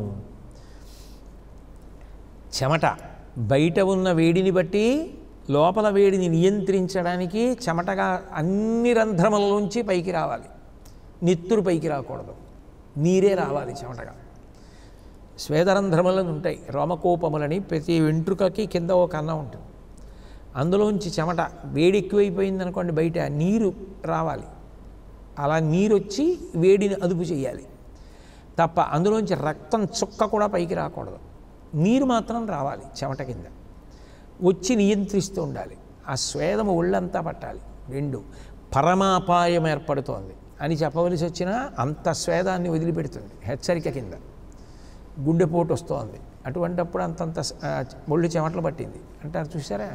చెమట బయట ఉన్న వేడిని బట్టి లోపల వేడిని నియంత్రించడానికి చెమటగా అన్ని రంధ్రములలోంచి పైకి రావాలి నెత్తురు పైకి రాకూడదు నీరే రావాలి చెమటగా స్వేదరంధ్రములను ఉంటాయి రోమకోపములని ప్రతి వెంట్రుకకి కింద ఒక కన్నం ఉంటుంది అందులోంచి చెమట వేడి ఎక్కువైపోయింది అనుకోండి బయట నీరు రావాలి అలా నీరు వచ్చి వేడిని అదుపు చేయాలి తప్ప అందులోంచి రక్తం చుక్క కూడా పైకి రాకూడదు నీరు మాత్రం రావాలి చెమట కింద వచ్చి నియంత్రిస్తూ ఉండాలి ఆ స్వేదము ఒళ్ళంతా పట్టాలి రెండు పరమాపాయం ఏర్పడుతోంది అని చెప్పవలసి వచ్చినా అంత స్వేదాన్ని వదిలిపెడుతుంది హెచ్చరిక కింద గుండెపోటు వస్తోంది అటువంటప్పుడు అంతంత స- ఆ, ఒళ్ళు చెమటలు పట్టింది అంటారు చూసారా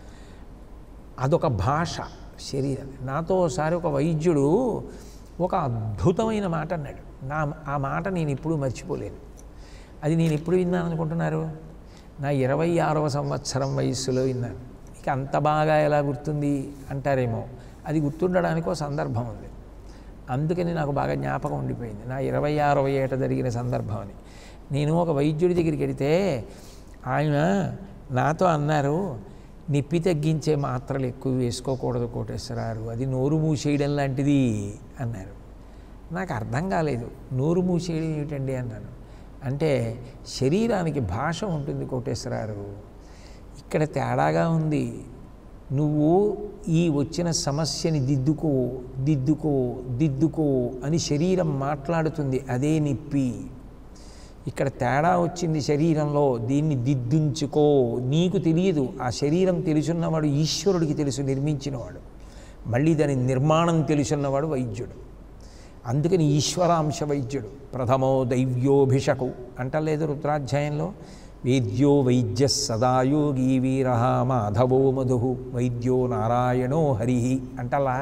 అదొక భాష శరీరం నాతో ఒకసారి ఒక వైద్యుడు ఒక అద్భుతమైన మాట అన్నాడు నా ఆ మాట నేను ఎప్పుడూ మర్చిపోలేను అది నేను ఎప్పుడు విన్నాను అనుకుంటున్నారు నా ఇరవై ఆరవ సంవత్సరం వయస్సులో విన్నాను ఇక అంత బాగా ఎలా గుర్తుంది అంటారేమో అది గుర్తుండడానికి ఒక సందర్భం ఉంది అందుకని నాకు బాగా జ్ఞాపకం ఉండిపోయింది నా ఇరవై ఆరవ ఏట జరిగిన సందర్భం అని నేను ఒక వైద్యుడి దగ్గరికి వెడితే ఆయన నాతో అన్నారు నొప్పి తగ్గించే మాత్రలు ఎక్కువ వేసుకోకూడదు కోటేశ్వరారు అది నోరు మూసేయడం లాంటిది అన్నారు నాకు అర్థం కాలేదు నోరు మూసేయడం ఏమిటండి అన్నాను అంటే శరీరానికి భాష ఉంటుంది కోటేశ్వరారు ఇక్కడ తేడాగా ఉంది నువ్వు ఈ వచ్చిన సమస్యని దిద్దుకో దిద్దుకో దిద్దుకో అని శరీరం మాట్లాడుతుంది అదే నిప్పి ఇక్కడ తేడా వచ్చింది శరీరంలో దీన్ని దిద్దుంచుకో నీకు తెలియదు ఆ శరీరం తెలుసున్నవాడు ఈశ్వరుడికి తెలుసు నిర్మించినవాడు మళ్ళీ దాని నిర్మాణం తెలుసున్నవాడు వైద్యుడు అందుకని ఈశ్వరాంశ వైద్యుడు ప్రథమో దైవ్యోభిషకు అంటలేదు రుద్రాధ్యాయంలో వేద్యో వైద్య సదాయోగి వీర మాధవో మధు వైద్యో నారాయణో హరి అంటలా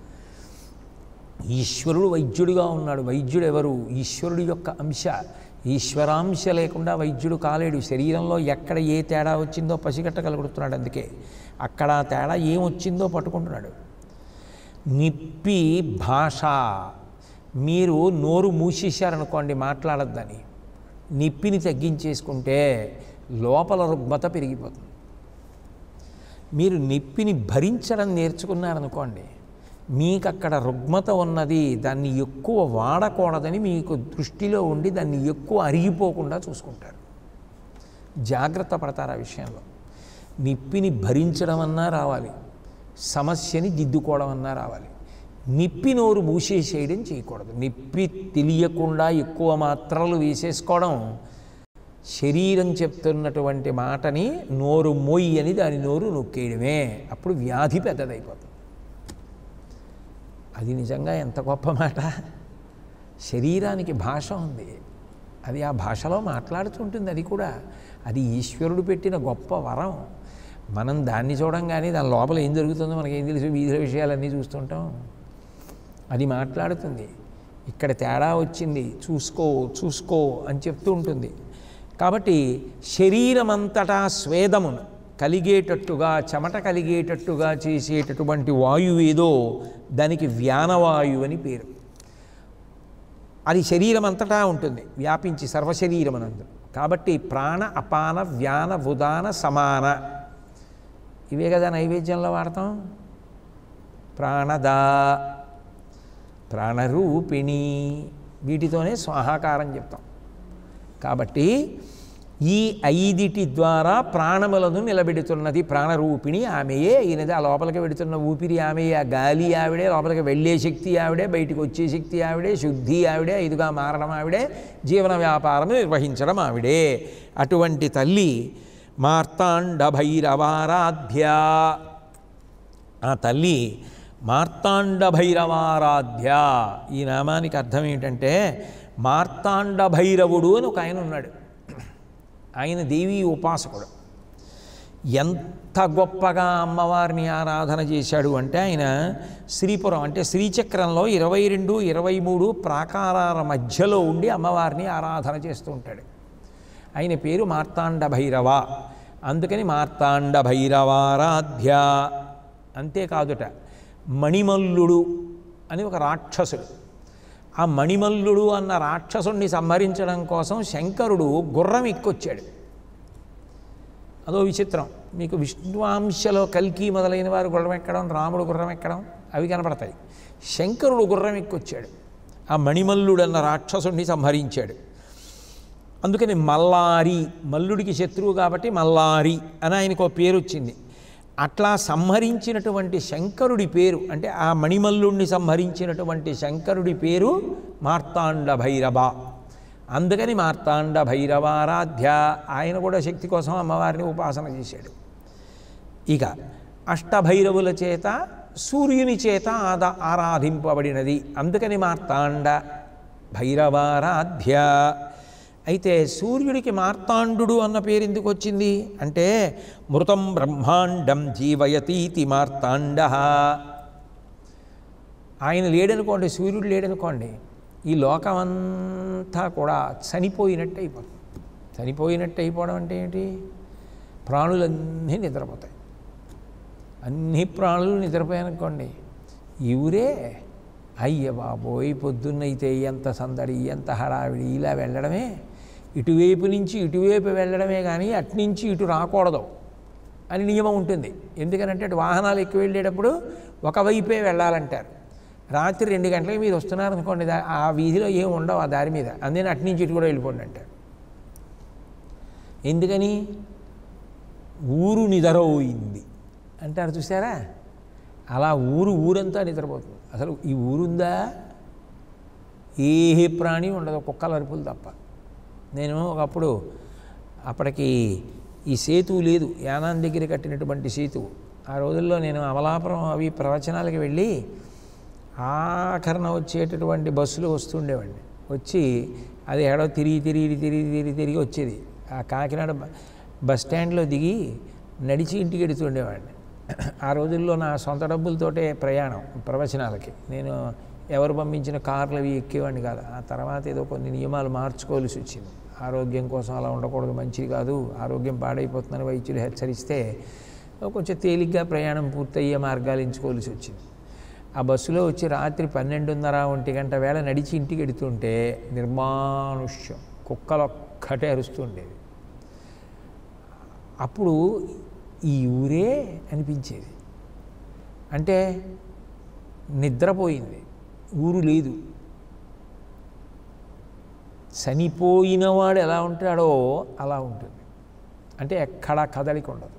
ఈశ్వరుడు వైద్యుడిగా ఉన్నాడు వైద్యుడు ఎవరు ఈశ్వరుడి యొక్క అంశ ఈశ్వరాంశ లేకుండా వైద్యుడు కాలేడు శరీరంలో ఎక్కడ ఏ తేడా వచ్చిందో పసిగట్టగలుగుతున్నాడు అందుకే అక్కడ ఆ తేడా ఏం వచ్చిందో పట్టుకుంటున్నాడు నిప్పి భాష మీరు నోరు మూసేశారనుకోండి మాట్లాడద్దని నిప్పిని తగ్గించేసుకుంటే లోపల రుగ్మత పెరిగిపోతుంది మీరు నిప్పిని భరించడం నేర్చుకున్నారనుకోండి మీకు అక్కడ రుగ్మత ఉన్నది దాన్ని ఎక్కువ వాడకూడదని మీకు దృష్టిలో ఉండి దాన్ని ఎక్కువ అరిగిపోకుండా చూసుకుంటారు జాగ్రత్త పడతారు ఆ విషయంలో నిప్పిని భరించడం అన్నా రావాలి సమస్యని దిద్దుకోవడం అన్నా రావాలి నిప్పి నోరు మూసేసేయడం చేయకూడదు నిప్పి తెలియకుండా ఎక్కువ మాత్రలు వేసేసుకోవడం శరీరం చెప్తున్నటువంటి మాటని నోరు మొయ్యి అని దాని నోరు నొక్కేయడమే అప్పుడు వ్యాధి పెద్దదైపోతుంది అది నిజంగా ఎంత గొప్ప మాట శరీరానికి భాష ఉంది అది ఆ భాషలో మాట్లాడుతుంటుంది అది కూడా అది ఈశ్వరుడు పెట్టిన గొప్ప వరం మనం దాన్ని చూడంగానే దాని లోపల ఏం జరుగుతుందో మనకేం తెలుసు వీధుల విషయాలన్నీ చూస్తుంటాం అది మాట్లాడుతుంది ఇక్కడ తేడా వచ్చింది చూసుకో చూసుకో అని చెప్తూ ఉంటుంది కాబట్టి శరీరమంతటా స్వేదమును కలిగేటట్టుగా చెమట కలిగేటట్టుగా చేసేటటువంటి వాయువు ఏదో దానికి వ్యానవాయువు అని పేరు అది శరీరం అంతటా ఉంటుంది వ్యాపించి సర్వశరీరమనందు కాబట్టి ప్రాణ అపాన వ్యాన ఉదాన సమాన ఇవే కదా నైవేద్యంలో వాడతాం ప్రాణదా ప్రాణరూపిణి వీటితోనే స్వాహాకారం చెప్తాం కాబట్టి ఈ ఐదిటి ద్వారా ప్రాణములను నిలబెడుతున్నది ప్రాణరూపిణి ఆమెయే ఈయనది ఆ లోపలికి వెడుతున్న ఊపిరి ఆమెయే ఆ గాలి ఆవిడే లోపలికి వెళ్ళే శక్తి ఆవిడే బయటికి వచ్చే శక్తి ఆవిడే శుద్ధి ఆవిడే ఇదిగా మారడం ఆవిడే జీవన వ్యాపారం నిర్వహించడం ఆవిడే అటువంటి తల్లి మార్తాండ భైరవారాధ్య ఆ తల్లి మార్తాండ భైరవారాధ్య ఈ నామానికి అర్థం ఏంటంటే మార్తాండ భైరవుడు అని ఒక ఆయన ఉన్నాడు ఆయన దేవీ ఉపాసకుడు ఎంత గొప్పగా అమ్మవారిని ఆరాధన చేశాడు అంటే ఆయన శ్రీపురం అంటే శ్రీచక్రంలో ఇరవై రెండు ఇరవై మూడు ప్రాకారాల మధ్యలో ఉండి అమ్మవారిని ఆరాధన చేస్తూ ఉంటాడు ఆయన పేరు మార్తాండ భైరవ అందుకని మార్తాండ భైరవారాధ్య అంతేకాదుట మణిమల్లుడు అని ఒక రాక్షసుడు ఆ మణిమల్లుడు అన్న రాక్షసుణ్ణి సంహరించడం కోసం శంకరుడు గుర్రం ఎక్కొచ్చాడు అదో విచిత్రం మీకు విష్ణువాంశలో కల్కి మొదలైన వారు గుర్రం ఎక్కడం రాముడు గుర్రం ఎక్కడం అవి కనపడతాయి శంకరుడు గుర్రం ఎక్కొచ్చాడు ఆ మణిమల్లుడు అన్న రాక్షసుణ్ణి సంహరించాడు అందుకని మల్లారి మల్లుడికి శత్రువు కాబట్టి మల్లారి అని ఆయనకు ఒక పేరు వచ్చింది అట్లా సంహరించినటువంటి శంకరుడి పేరు అంటే ఆ మణిమల్లుణ్ణి సంహరించినటువంటి శంకరుడి పేరు మార్తాండ భైరవ అందుకని మార్తాండ భైరవారాధ్య ఆయన కూడా శక్తి కోసం అమ్మవారిని ఉపాసన చేశాడు ఇక అష్టభైరవుల చేత సూర్యుని చేత ఆదా ఆరాధింపబడినది అందుకని మార్తాండ భైరవారాధ్య అయితే సూర్యుడికి మార్తాండు అన్న పేరు ఎందుకు వచ్చింది అంటే మృతం బ్రహ్మాండం జీవయతీతి మార్తాండ ఆయన లేడనుకోండి సూర్యుడు లేడనుకోండి ఈ లోకమంతా కూడా చనిపోయినట్టు అయిపోతుంది చనిపోయినట్టు అయిపోవడం అంటే ఏంటి ప్రాణులన్నీ నిద్రపోతాయి అన్ని ప్రాణులు నిద్రపోయానుకోండి ఈ ఊరే అయ్య బాబోయ్ పొద్దున్నైతే ఎంత సందడి ఎంత హడావిడి ఇలా వెళ్ళడమే ఇటువైపు నుంచి ఇటువైపు వెళ్ళడమే కానీ అట్నుంచి ఇటు రాకూడదు అని నియమం ఉంటుంది ఎందుకనంటే అటు వాహనాలు ఎక్కువ వెళ్ళేటప్పుడు ఒకవైపే వెళ్ళాలంటారు రాత్రి రెండు గంటలకు మీరు వస్తున్నారు అనుకోండి దా- ఆ వీధిలో ఏం ఉండవు ఆ దారి మీద అందుకని అటు నుంచి ఇటు కూడా వెళ్ళిపోండి అంటారు ఎందుకని ఊరు నిద్రపోయింది అంటారు చూసారా అలా ఊరు ఊరంతా నిద్రపోతుంది అసలు ఈ ఊరుందా ఏ ప్రాణి ఉండదు కుక్కల అరుపులు తప్ప నేను ఒకప్పుడు అప్పటికి ఈ సేతువు లేదు యానాన్ దగ్గర కట్టినటువంటి సేతువు ఆ రోజుల్లో నేను అమలాపురం అవి ప్రవచనాలకి వెళ్ళి ఆఖరణ వచ్చేటటువంటి బస్సులు వస్తుండేవండి వచ్చి అది ఎడో తిరిగి తిరిగి తిరిగి తిరిగి తిరిగి వచ్చేది ఆ కాకినాడ బ- బస్ స్టాండ్లో దిగి నడిచి ఇంటికి ఎడుతుండేవాడిని ఆ రోజుల్లో నా సొంత డబ్బులతోటే ప్రయాణం ప్రవచనాలకి నేను ఎవరు పంపించిన కార్లు అవి ఎక్కేవాడిని కాదు ఆ తర్వాత ఏదో కొన్ని నియమాలు మార్చుకోవాల్సి వచ్చింది ఆరోగ్యం కోసం అలా ఉండకూడదు మంచిది కాదు ఆరోగ్యం పాడైపోతుందని వైద్యులు హెచ్చరిస్తే కొంచెం తేలిగ్గా ప్రయాణం పూర్తయ్యే మార్గాలు ఎంచుకోవాల్సి వచ్చింది ఆ బస్సులో వచ్చి రాత్రి పన్నెండున్నర ఒంటి గంట వేళ నడిచి ఇంటికి ఎడుతుంటే నిర్మానుష్యం కుక్కలు ఒక్కటే అరుస్తుండేది అప్పుడు ఈ ఊరే అనిపించేది అంటే నిద్రపోయింది ఊరు లేదు చనిపోయినవాడు ఎలా ఉంటాడో అలా ఉంటుంది అంటే ఎక్కడా కదలిక ఉండదు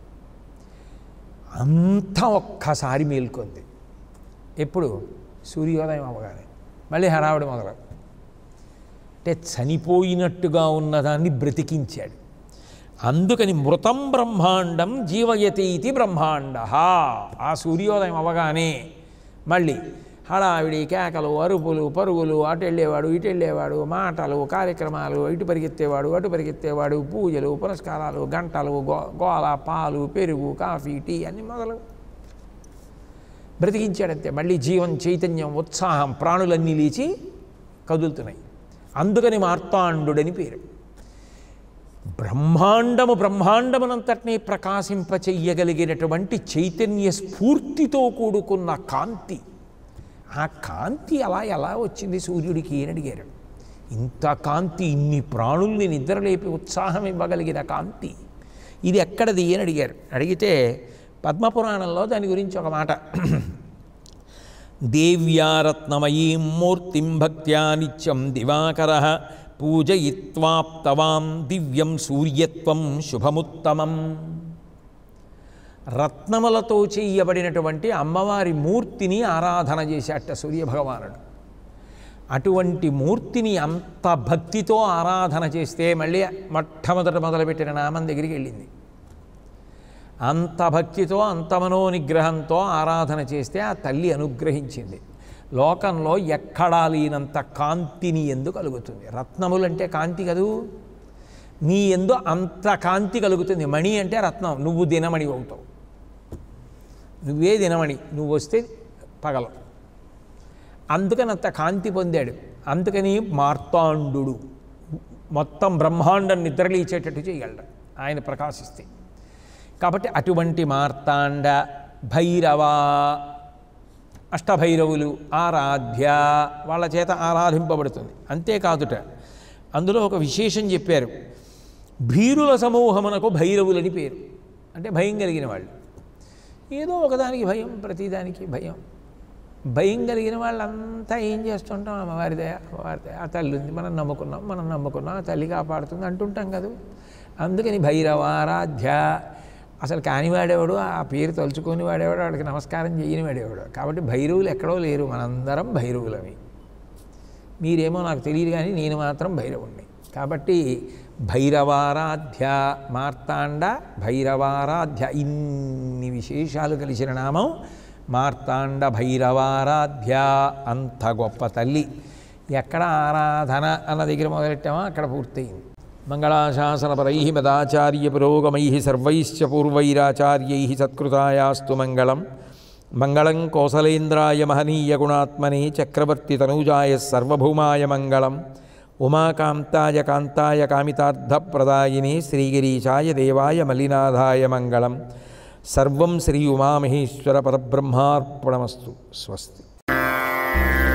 అంతా ఒక్కసారి మేల్కొంది ఎప్పుడు సూర్యోదయం అవ్వగానే మళ్ళీ హడావుడి మొదలు అంటే చనిపోయినట్టుగా ఉన్నదాన్ని బ్రతికించాడు అందుకని మృతం బ్రహ్మాండం జీవయతి ఇది బ్రహ్మాండ ఆ సూర్యోదయం అవ్వగానే మళ్ళీ హడావిడి కేకలు అరుపులు పరుగులు అటు వెళ్ళేవాడు ఇటు వెళ్ళేవాడు మాటలు కార్యక్రమాలు ఇటు పరిగెత్తేవాడు అటు పరిగెత్తేవాడు పూజలు పురస్కారాలు గంటలు గో గోల పాలు పెరుగు కాఫీ టీ అన్ని మొదలు బ్రతికించాడంతే మళ్ళీ జీవం చైతన్యం ఉత్సాహం ప్రాణులన్నీ లేచి కదులుతున్నాయి అందుకని మార్తాండుడని పేరు బ్రహ్మాండము బ్రహ్మాండమునంతటినీ ప్రకాశింపచెయ్యగలిగినటువంటి చైతన్య స్ఫూర్తితో కూడుకున్న కాంతి ఆ కాంతి అలా ఎలా వచ్చింది సూర్యుడికి అని అడిగారు ఇంత కాంతి ఇన్ని ప్రాణుల్ని నిద్రలేపి ఉత్సాహం ఇవ్వగలిగిన కాంతి ఇది ఎక్కడది అని అడిగారు అడిగితే పద్మపురాణంలో దాని గురించి ఒక మాట దేవ్యారత్నమయీం మూర్తిం భక్త్యా నిత్యం దివాకర పూజయిత్వాప్తవాం దివ్యం సూర్యత్వం శుభముత్తమం రత్నములతో చేయబడినటువంటి అమ్మవారి మూర్తిని ఆరాధన చేశాట సూర్యభగవానుడు అటువంటి మూర్తిని అంత భక్తితో ఆరాధన చేస్తే మళ్ళీ మొట్టమొదట మొదలుపెట్టిన నామం దగ్గరికి వెళ్ళింది అంత భక్తితో అంత మనోనిగ్రహంతో ఆరాధన చేస్తే ఆ తల్లి అనుగ్రహించింది లోకంలో ఎక్కడా లేనంత కాంతిని ఎందుకు కలుగుతుంది రత్నములంటే కాంతి కదూ నీ ఎందు అంత కాంతి కలుగుతుంది మణి అంటే రత్నం నువ్వు దినమణి అవుతావు నువ్వే దినమణి నువ్వు వస్తే పగలం అందుకని అంత కాంతి పొందాడు అందుకని మార్తాండు మొత్తం బ్రహ్మాండం నిద్రలేచేటట్టు చేయగలడు ఆయన ప్రకాశిస్తే కాబట్టి అటువంటి మార్తాండ భైరవ అష్టభైరవులు ఆరాధ్య వాళ్ళ చేత ఆరాధింపబడుతుంది అంతేకాదుట అందులో ఒక విశేషం చెప్పారు భీరుల సమూహమునకు భైరవులని పేరు అంటే భయం కలిగిన వాళ్ళు ఏదో ఒకదానికి భయం ప్రతిదానికి భయం భయం కలిగిన వాళ్ళంతా ఏం చేస్తుంటాం అమ్మవారి దయ అమ్మవారి దయ ఆ తల్లి ఉంది మనం నమ్ముకున్నాం మనం నమ్ముకున్నాం ఆ తల్లి కాపాడుతుంది అంటుంటాం కదా అందుకని భైరవారాధ్య అసలు కానివాడేవాడు ఆ పేరు తలుచుకొని వాడేవాడు వాడికి నమస్కారం చేయని వాడేవాడు కాబట్టి భైరవులు ఎక్కడో లేరు మనందరం భైరవులవి మీరేమో నాకు తెలియదు కానీ నేను మాత్రం భైరవుణ్ణి కాబట్టి భైరవారాధ్య మార్తాండ భైరవారాధ్య ఇన్ని విశేషాలు కలిసిన నామం మార్తాండ భైరవారాధ్య అంత గొప్ప తల్లి ఎక్కడ ఆరాధన అన్న దగ్గర మొదలెట్టామో అక్కడ పూర్తయింది మంగళాశాసనపరై మదాచార్య పురోగమై సర్వైశ్చ పూర్వైరాచార్యై సత్కృతాయాస్తు మంగళం మంగళం కోసలేంద్రాయ మహనీయ గుణాత్మనే చక్రవర్తి తనూజాయ సర్వభౌమాయ మంగళం ఉమాకాంతాయ కాంతాయ కామితార్థప్రదాయినే శ్రీగిరీశాయ దేవాయ మలినాథాయ మంగళం సర్వం శ్రీ ఉమామహేశ్వర పరబ్రహ్మార్పణమస్తు స్వస్తి